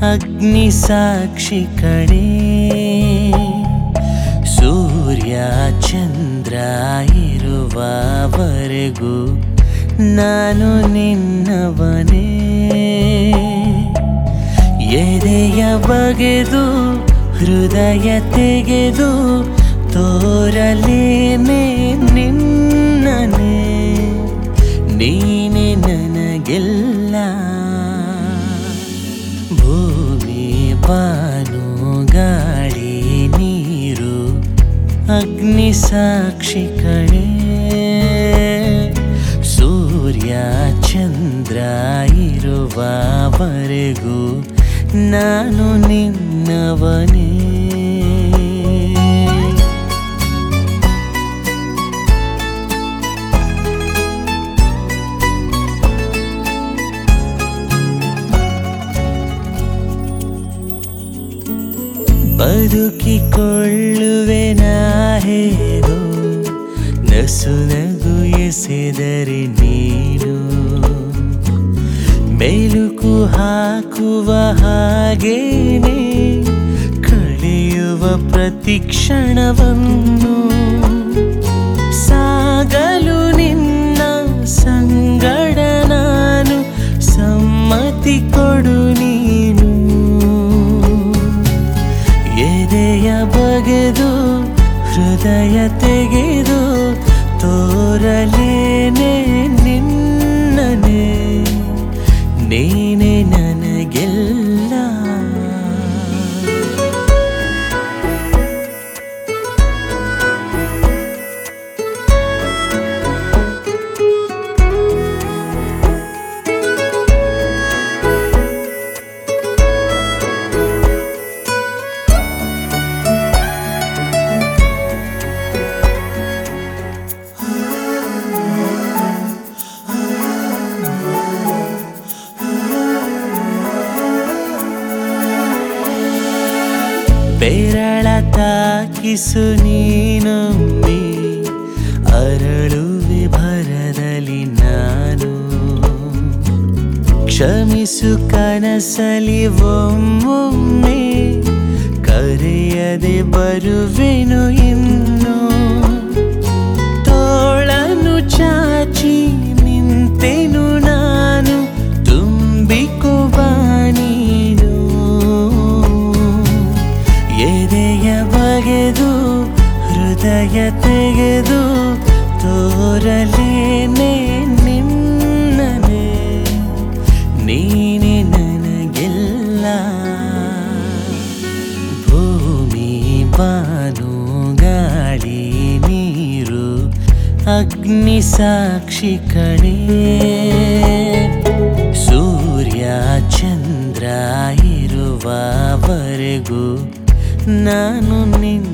ಅಗ್ನಿ ಸಾಕ್ಷಿ ಕಡೆ ಸೂರ್ಯ ಚಂದ್ರ ಇರುವವರೆಗೂ ನಾನು ನಿನ್ನವನೇ ಎದೆಯ ಬಗೆದು ಹೃದಯ ತೆಗೆದು ತೋರಲೇನೆ ನಿನ್ನನೆ ನೀನೆ ನನಗೆಲ್ಲ ಭೂಮಿ ಬಾನು ಗಾಳಿ ನೀರು ಅಗ್ನಿ ಸಾಕ್ಷಿ ಕಡೆ ಸೂರ್ಯ ಚಂದ್ರ ಇರುವವರೆಗೂ ನಾನು ನಿನ್ನವನೇ ಬದುಕಿಕೊಳ್ಳುವೆ ನಾ ಹೇಗೋ ನಸು ನಗು ಎಸೆದರೆ ನೀನು ಮೆಲುಕು ಹಾಕುವ ಹಾಗೇನೆ ಕಳೆಯುವ ಪ್ರತಿ ಕ್ಷಣವನ್ನು ಸಾಗಲು ನಿನ್ನ ಸಂಗಡ ನಾನು ಸಮ್ಮತಿ ಕೊಡು ನೀನು ಎದೆಯ ಬಗೆದು ಹೃದಯ ತೆಗೆದು ತೋರಲೇನೆ ನಿನ್ನನೆ ನೀನೆ ನನಗೆಲ್ಲ ಬೆರಳ ತಾಕಿಸು ನೀನೊಮ್ಮೆ ಅರಳುವೆ ಭರದಲ್ಲಿ ನಾನು ಕ್ಷಮಿಸು ಕನಸಲಿ ಒಮ್ಮೊಮ್ಮೆ ಕರೆಯದೆ ಬರುವೆನು ಇನ್ನು ತೋಳನು ಚಾಚಿ ನಿಂತೆನು ನಾನು ತುಂಬಿಕುವ ನೀನು ಎದೆಯ ಬಗೆದು ಹೃದಯ ತೆಗೆದು ತೋರಲೇನೆ ನಿನ್ನನೆ ನೀನೆ ನನಗೆಲ್ಲ ಭೂಮಿ ಬಾನು ಗಾಳಿ ನೀರು ಅಗ್ನಿ ಸಾಕ್ಷಿ ಕಡೆ ಸೂರ್ಯ ಚಂದ್ರ ಇರುವವರೆಗೂ ನಾನು ನಿನ್ನ